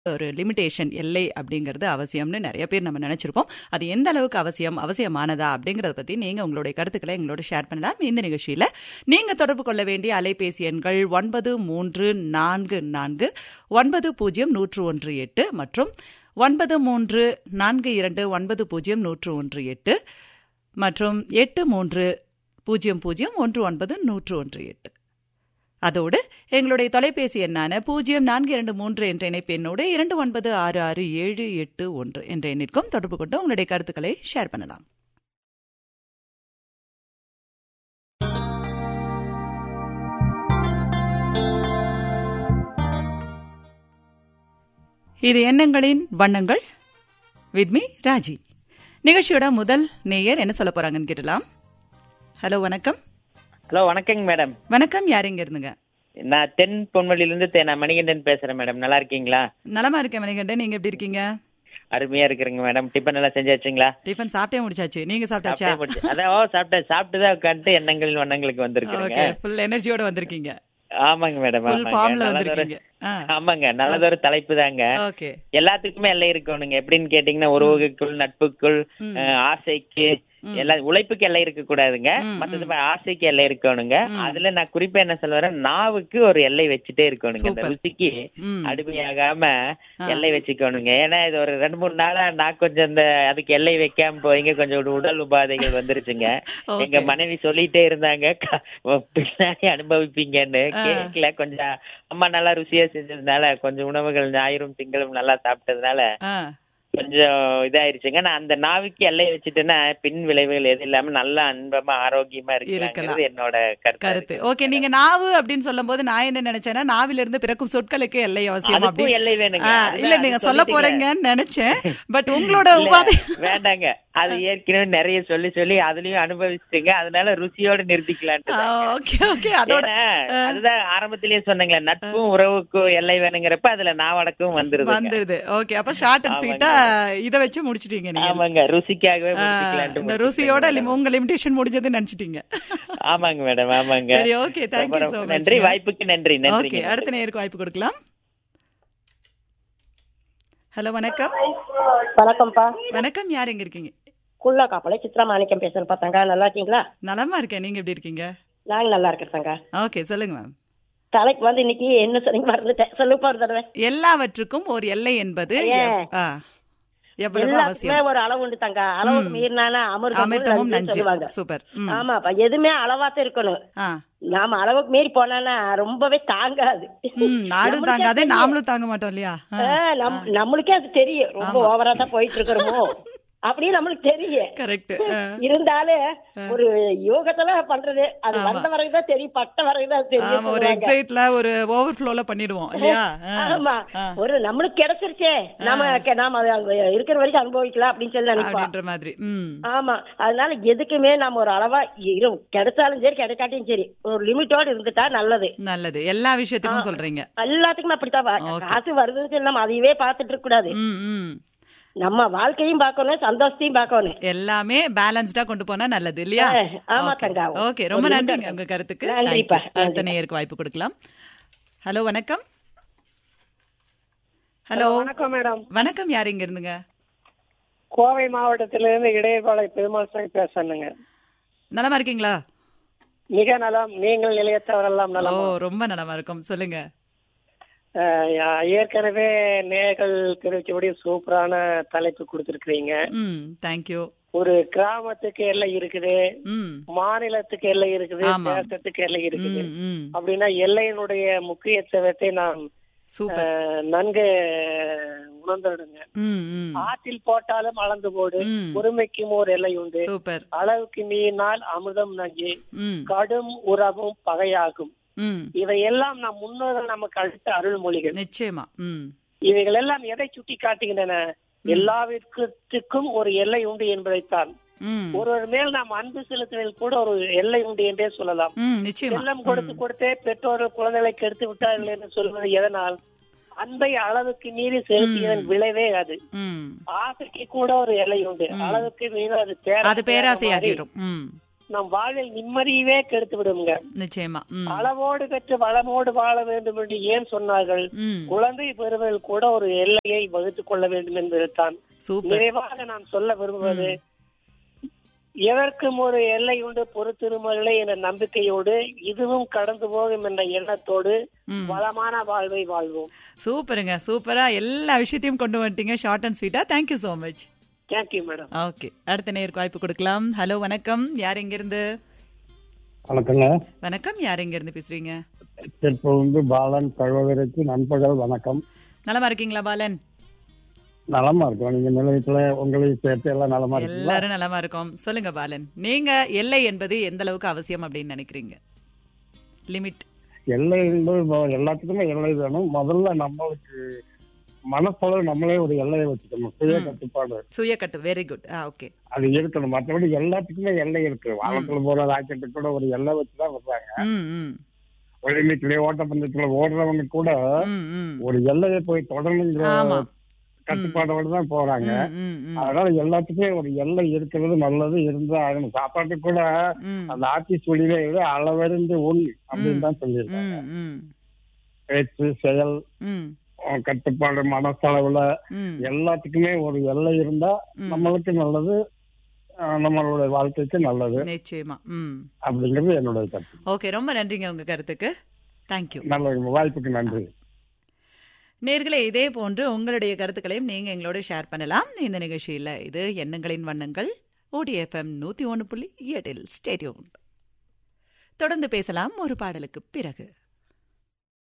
ஒரு லிமிடேஷன் எல்லை அப்படிங்கிறது அவசியம்னு நிறைய பேர் நம்ம நினைச்சிருப்போம் அது எந்த அளவுக்கு அவசியம் அவசியமானதா அப்படிங்கறத பத்தி நீங்க உங்களுடைய கருத்துக்களை எங்களோட ஷேர் பண்ணலாம் இந்த நிகழ்ச்சியில நீங்க தொடர்பு கொள்ள வேண்டிய அலைபேசி எண்கள் ஒன்பது மூன்று நான்கு நான்கு ஒன்பது பூஜ்ஜியம் நூற்று ஒன்று எட்டு மற்றும் ஒன்பது மூன்று நான்கு இரண்டு ஒன்பது பூஜ்ஜியம் நூற்று ஒன்று எட்டு மற்றும் எட்டு மூன்று பூஜ்ஜியம் பூஜ்ஜியம் ஒன்று ஒன்பது நூற்று ஒன்று எட்டு அதோடு எங்களுடைய தொலைபேசி எண்ணான பூஜ்ஜியம் நான்கு இரண்டு மூன்று என்ற இணைப்பு எண்ணோடு இரண்டு ஒன்பது ஆறு ஆறு ஏழு எட்டு ஒன்று என்ற எண்ணிற்கும் தொடர்பு கொண்டு உங்களுடைய கருத்துக்களை ஷேர் பண்ணலாம் இது எண்ணங்களின் வண்ணங்கள் வித்மி ராஜி நிகழ்ச்சியோட முதல் நேயர் என்ன சொல்ல போறாங்கன்னு கேட்டலாம் ஹலோ வணக்கம் ஹலோ வணக்கங்க மேடம் வணக்கம் யார் எங்க இருந்துங்க நான் தென் பொன்மொழியிலிருந்து தே- நான் மணிகண்டன் பேசுறேன் மேடம் நல்லா இருக்கீங்களா நலமா இருக்கேன் மணிகண்டன் நீங்க எப்படி இருக்கீங்க அருமையா இருக்கிறேங்க மேடம் டிஃபன் எல்லாம் செஞ்சாச்சுங்களா டிஃபன் சாப்பிட்டே முடிச்சாச்சு நீங்க சாப்பிட்டாச்சா சாப்பிட்டே முடிச்சு. அதான் ஓ சாப்பிட்டேன் சாப்பிட்டு தான் உட்காந்துட்டு எண்ணங்களின் வண்ணங்களுக்கு வந்திருக்கிறேங்க ஓகே ஃபுல் எனர்ஜியோட வந்திருக்கீங்க ஆமாங்க மேடம் ஃபுல் ஆமாங்க ஃபார்ம்ல நல்லதொரு வந்திருக்கீங்க ஆ ஆமாங்க நல்லதொரு தலைப்பு தாங்க ஓகே எல்லாத்துக்குமே எல்லை இருக்கணுங்க எப்படின்னு கேட்டீங்கன்னா உறவுகளுக்குள் நட்புக்குள் அஹ், ஆசைக்கு எல்லா உழைப்புக்கு எல்லை இருக்க கூடாதுங்க மத்தது ப- ஆசைக்கு எல்லை இருக்கணுங்க அதுல நான் குறிப்பா என்ன சொல்லுவேன் நாவுக்கு ஒரு எல்லை வச்சுட்டே இருக்கணுங்க அந்த Super. ருசிக்கு ம். அடிமையாகாம எல்லை வச்சுக்கணுங்க ஏன்னா இது ஒரு ரெண்டு மூணு நாளா நான் கொஞ்சம் இந்த அதுக்கு எல்லை வைக்காம போறீங்க கொஞ்சம் ஒரு உடல் உபாதைகள் வந்துருச்சுங்க Okay. எங்க மனைவி சொல்லிட்டே இருந்தாங்க க- பின்னாடி அனுபவிப்பீங்கன்னு கேக்கல கொஞ்சம் அம்மா நல்லா ருசியா செஞ்சதுனால கொஞ்சம் உணவுகள் ஞாயிறும் திங்களும் நல்லா சாப்பிட்டதுனால ஆ கொஞ்சம் இதாயிருச்சுங்க நான் அந்த நாவுக்கு எல்லை வச்சுட்டேன்னா பின் விளைவுகள் எது இல்லாம நல்லா அன்பமா ஆரோக்கியமா இருக்கலாங்கிறது என்னோட கருத்து கருத்து ஓகே நீங்க நாவு அப்படின்னு சொல்லும் போது நான் என்ன நினைச்சேன்னா நாவில இருந்து பிறக்கும் சொற்களுக்கு எல்லை அவசியம் அதுக்கும் அப்படி எல்லை வேணுங்க. ஆ, அதுதான் இல்ல அது நீங்க சொல்ல சொல்லிட்டீங்க. போறீங்கன்னு நினைச்சேன் பட் உங்களோட இல்ல, உபாதை வேண்டாங்க அது ஏற்கனவே நிறைய சொல்லி சொல்லி அதுலயும் அனுபவிச்சுட்டுங்க அதனால ருசியோட நிறுத்திக்கலான்ட்டு ஓகே ஓகே அதோட ஏன்னா, அதுதான் ஆரம்பத்திலேயே சொன்னீங்களே நட்பும் உறவுக்கும் எல்லை வேணுங்கிறப்ப அதுல நாவடக்கும் வந்துருது வந்துருது ஓகே அப்ப ஷார்ட் அண்ட் ஸ்வீட்டா இத வச்சு முடிச்சிட்டீங்க நீங்க ஆமாங்க ருசிக்காகவே ஆ, முடிச்சுக்கலான்ட்டு இந்த ருசியோட lim- உங்க லிமிடேஷன் முடிஞ்சதுன்னு நினைச்சிட்டீங்க ஆமாங்க மேடம் ஆமாங்க சரி ஓகே தேங்க்யூ ரொம்ப சோ ரொம்ப மச் நன்றி வாய்ப்புக்கு நன்றி நன்றி ஓகே அடுத்த நேருக்கு வாய்ப்பு கொடுக்கலாம் ஹலோ வணக்கம் வணக்கம்ப்பா வணக்கம் யார் எங்க இருக்கீங்க குள்ளா காப்பலை சித்ரா மாணிக்கம் பேசுறேன் பார்த்தாங்க நல்லா இருக்கீங்களா நலமா இருக்கேன் நீங்க எப்படி இருக்கீங்க நாங்க நல்லா இருக்கிறாங்க ஓகே சொல்லுங்க மேம் தலைக்கு வந்து இன்னைக்கு என்ன சொன்னீங்க மறந்துட்டேன் சொல்லுப்பா ஒரு தடவை எல்லாவற்றுக்கும் ஒரு எல்லை என்பது எப்- ஆ, எவ்வளவு எல்லாத்துக்குமே அவசியம் ஒரு அளவு உண்டு தங்க அளவுக்கு மீறினானா அமிர்தமும் அமிர்தமும் நஞ்சுன்னு நஞ்சு சொல்லுவாங்க சூப்பர் ம். ஆமாப்பா எதுவுமே அளவாத்தான் இருக்கணும் ஆ நாம அளவுக்கு மீறி போனானா ரொம்பவே தாங்காது ம், நாடும் நம்மளுக்கே தாங்காதே தெரியும். நாமளும் தாங்க மாட்டோம் இல்லையா ஆ, ஆ, நம்- நம்மளுக்கே அது தெரியும் ரொம்ப ஓவரா தான் போயிட்டு இருக்கிறோமோ அப்படின்னு நம்மளுக்கு தெரியும் கரெக்ட் இருந்தாலும் ஒரு யோகத்துல பண்றது அது வந்த வரைக்கும் தெரியும் பட்ட வரைக்கும் தான் தெரியும் ஆமா ஒரு சொல்லுவாங்க. எக்ஸைட்ல ஒரு ஓவர்ஃப்ளோல பண்ணிடுவோம் இல்லையா ஆ. ஆமா ஒரு நம்மளுக்கு கிடைச்சிருச்சே நாம கெ- நாம அது அங்க இருக்கிற வரைக்கும் அனுபவிக்கலாம் அப்படின்னு சொல்லி நினைப்போம் அப்படின்ற மாதிரி ம் ஆமா அதனால எதுக்குமே நம்ம ஒரு அளவா இரு கிடைச்சாலும் சரி கிடைக்காட்டியும் சரி ஒரு லிமிட்டோட இருந்துட்டா நல்லது நல்லது எல்லா விஷயத்துக்கும் சொல்றீங்க எல்லாத்துக்குமே அப்படித்தான் வா- காசு வருதுன்னு சொல்லி நம்ம அதையவே பார்த்துட்டு இருக்க கூடாது ம் ம் நம்ம வாழ்க்கையும் பார்க்கணும் சந்தோஷத்தையும் பார்க்கணும் எல்லாமே பேலன்ஸ்டா கொண்டு போனா நல்லது இல்லையா ஆ, ஆமா தங்கா. ஓகே ரொம்ப ஒரு நன்றிங்க நிமிடம். உங்க கருத்துக்கு நன்றிப்பா, Thank you. அடுத்த நேயருக்கு வாய்ப்பு கொடுக்கலாம் ஹலோ வணக்கம் ஹலோ வணக்கம் மேடம் வணக்கம் யார் இங்க இருந்துங்க கோவை மாவட்டத்திலிருந்து இடையபாளை பெருமாள் சாமி பேசணுங்க நலமா இருக்கீங்களா மிக நலம் நீங்கள் நிலையத்தவரெல்லாம் ஓ நலம் ரொம்ப நலமா இருக்கும் சொல்லுங்க அஹ், ஏற்கனவே நேர்கள் தெரிவிச்சபடி சூப்பரான தலைப்பு கொடுத்திருக்கிறீங்க ம் தேங்க்யூ ஒரு கிராமத்துக்கு எல்லை இருக்குது ம் மாநிலத்துக்கு எல்லை இருக்குது ஆமா. தேசத்துக்கு எல்லை இருக்குது ம் ம் அப்படின்னா எல்லையினுடைய முக்கியத்துவத்தை நாம் சூப்பர் அஹ், நன்கு உணர்ந்துடுங்க ம் ம் ஆற்றில் போட்டாலும் அளந்து போடு ம். பொறுமைக்கும் ஒரு எல்லை உண்டு சூப்பர் அளவுக்கு மீறினால் அமிர்தம் நஞ்சு ம் கடும் உறவும் பகையாகும் ம் இவையெல்லாம் நம் முன்னோர்கள் நமக்கு அளித்த அருள்மொழிகள் நிச்சயமா ம் இவைகள் எல்லாம் எதை சுட்டி காட்டுகின்றன எல்லாவிற்கும் ஒரு எல்லை உண்டு என்பதைத்தான் ம் ஒருவர் மேல் நாம் அன்பு செலுத்துவதில் கூட ஒரு எல்லை உண்டு என்றே சொல்லலாம் ம் நிச்சயமா செல்லம் கொடுத்து கொடுத்தே பெற்றோர்கள் குழந்தைகளை கெடுத்து விட்டார்கள் என்று சொல்வது எதனால் அன்பை அளவுக்கு மீறி செலுத்தியதன் விளைவே அது ம் ஆசைக்கு கூட ஒரு எல்லை உண்டு அளவுக்கு மீறி அது அது பேராசை பேராசையாகிடும் ம் நம் வாழ்வில் நிம்மதியவே கெடுத்து விடுங்க நிச்சயமா ம் அளவோடு பெற்று வளமோடு வாழ வேண்டும் என்று ஏன் சொன்னார்கள் ம் குழந்தை பெறுவதில் கூட ஒரு எல்லையை வகுத்துக் கொள்ள வேண்டும் என்பதுதான் சூப்பர் நிறைவாக நான் சொல்ல விரும்புவது எதற்கும் ஒரு எல்லை உண்டு பொறுத்திருமகளே என்ற நம்பிக்கையோடு இதுவும் கடந்து போகும் என்ற எண்ணத்தோடு ம். வளமான வாழ்வை வாழ்வோம் சூப்பருங்க சூப்பரா எல்லா விஷயத்தையும் கொண்டு வந்துட்டீங்க ஷார்ட் அண்ட் ஸ்வீட்டா thank you so much thank you madam okay அடுத்த நேருக்கு வாய்ப்பு கொடுக்கலாம் ஹலோ வணக்கம் யார் எங்கிருந்து வணக்கங்க வணக்கம் யார் எங்கிருந்து பேசுறீங்க இப்போ வந்து பாலன் சகோதரிக்கு நண்பர்கள் வணக்கம் நலமா இருக்கீங்களா பாலன் நலமா இருக்கோம் நீங்க நிலையத்துல உங்களையும் சேர்த்து எல்லாம் நலமா இருக்கீங்களா எல்லாரும் நலமா இருக்கோம் சொல்லுங்க பாலன் நீங்க எல்லை என்பது எந்த அளவுக்கு அவசியம் அப்படின்னு நினைக்கிறீங்க லிமிட் எல்லை என்பது மொ- எல்லாத்துக்குமே எல்லை வேணும் முதல்ல நம்மளுக்கு மனசளவு நம்மளே ஒரு எல்லையை வச்சுக்கணும் சுய கட்டுப்பாடு சுய கட்டு வெரி குட் ஆ ஓகே அது இருக்கணும் மற்றபடி எல்லாத்துக்குமே எல்லை இருக்கு வானத்துல போற ராக்கெட்டு கூட ஒரு எல்லை வச்சுதான் வர்றாங்க ம் ம் ஒலிம்பிக்லயே ஓட்டப்பந்தயத்துல ஓடுறவங்க கூட ம் ம் ஒரு எல்லையை போய் தொடரணுங்கிற ஆமா கட்டுப்பாடோட தான் போறாங்க ம், ம் ம் அதனால எல்லாத்துக்குமே ஒரு எல்லை இருக்கிறது நல்லது இருந்தா ஆகணும் சாப்பாட்டுக்கு கூட ம் அந்த ஆட்சி சொல்லிலே அளவறிந்து உண் அப்படின்னு தான் சொல்லியிருக்காங்க ம் ம் பேச்சு செயல் ம் அஹ் கட்டுப்பாடு மனசளவுல ம் எல்லாத்துக்குமே ஒரு எல்லை இருந்தா நம்மளுக்கு நல்லது அஹ் நம்மளுடைய வாழ்க்கைக்கு நல்லது நிச்சயமா ம் அப்படிங்கிறது என்னுடைய கருத்து ஓகே ரொம்ப நன்றிங்க உங்க கருத்துக்கு தேங்க்யூ நல்ல வாய்ப்புக்கு நன்றி நேர்களே இதே போன்று உங்களுடைய கருத்துக்களையும் நீங்க எங்களோட ஷேர் பண்ணலாம் இந்த நிகழ்ச்சியில இது எண்ணங்களின் வண்ணங்கள் ஓடிஎஃப்எம் நூத்தி ஒன்று புள்ளி எட்டில் ஸ்டேடியம் தொடர்ந்து பேசலாம் ஒரு பாடலுக்கு பிறகு